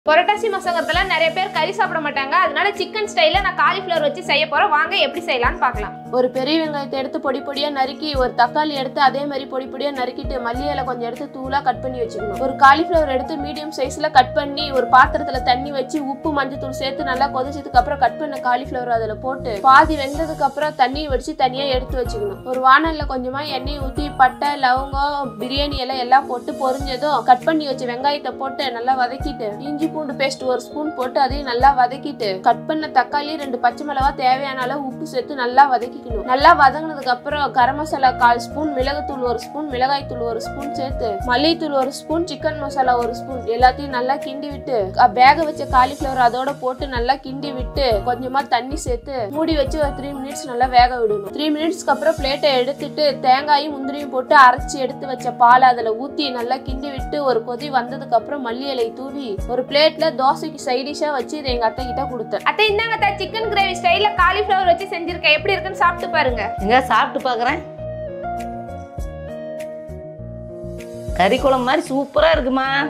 புரட்டாசி மாசங்கிறதுல நிறைய பேர் கறி சாப்பிட மாட்டாங்க அதனால சிக்கன் ஸ்டைல நான் காலிஃப்ளவர் வச்சு செய்ய போறேன் வாங்க எப்படி செய்யலாம்னு பார்க்கலாம் ஒரு பெரிய வெங்காயத்தை எடுத்து பொடி பொடியா நறுக்கி ஒரு தக்காளி எடுத்து அதே மாதிரி பொடி பொடியா நறுக்கிட்டு மல்லி இலை கொஞ்சம் எடுத்து தூளா கட் பண்ணி வச்சுக்கணும் ஒரு காலிஃப்ளவர் எடுத்து மீடியம் சைஸ்ல கட் பண்ணி ஒரு பாத்திரத்துல தண்ணி வச்சு உப்பு மஞ்சள் தூள் சேர்த்து நல்லா கொதிச்சதுக்கு அப்புறம் கட் பண்ண காலிஃப்ளவர் அதுல போட்டு பாதி வெந்ததுக்கு அப்புறம் தண்ணி வடிச்சு தனியா எடுத்து வச்சுக்கணும் ஒரு வானல்ல கொஞ்சமா எண்ணெய் ஊத்தி பட்டை லவங்கம் பிரியாணி எல்லாம் எல்லாம் போட்டு பொரிஞ்சதும் கட் பண்ணி வச்ச வெங்காயத்தை போட்டு நல்லா வதக்கிட்டு இஞ்சி பூண்டு பேஸ்ட் ஒரு ஸ்பூன் போட்டு அதையும் நல்லா வதக்கிட்டு கட் பண்ண தக்காளி ரெண்டு பச்சை மிளகா தேவையான அளவு உப்பு சேர்த்து நல்லா வதக்கிக்கணும் நல்லா வதங்கினதுக்கு அப்புறம் கரம் மசாலா கால் ஸ்பூன் மிளகுத்தூள் ஒரு ஸ்பூன் மிளகாய் தூள் ஒரு ஸ்பூன் சேர்த்து மல்லித்தூள் ஒரு ஸ்பூன் சிக்கன் மசாலா ஒரு ஸ்பூன் எல்லாத்தையும் நல்லா கிண்டி விட்டு அஹ் வேக வச்ச காலிஃபிளவர் அதோட போட்டு நல்லா கிண்டி விட்டு கொஞ்சமா தண்ணி சேர்த்து மூடி வச்சு ஒரு த்ரீ மினிட்ஸ் நல்லா வேக விடணும் த்ரீ மினிட்ஸ்க்கு அப்புறம் பிளேட்டை எடுத்துட்டு தேங்காயும் முந்திரியும் போட்டு அரைச்சி எடுத்து வச்ச பால் அதுல ஊத்தி நல்லா கிண்டி விட்டு ஒரு கொதி வந்ததுக்கு அப்புறம் மல்லி இலை தூவி ஒரு பிளேட்ல தோசைக்கு சைடிஷா வச்சு இதை எங்க அத்தை கிட்ட கொடுத்தேன் அத்தை இந்தாங்க அத்தை சிக்கன் கிரேவி ஸ்டைல காலிஃப்ளவர் வச்சு செஞ்சிருக்கேன் எப்படி இருக்குன்னு சாப்பிட்டு பாருங்க எங்க சாப்பிட்டு பார்க்குறேன் கறி குழம்பு மாதிரி சூப்பராக இருக்குமா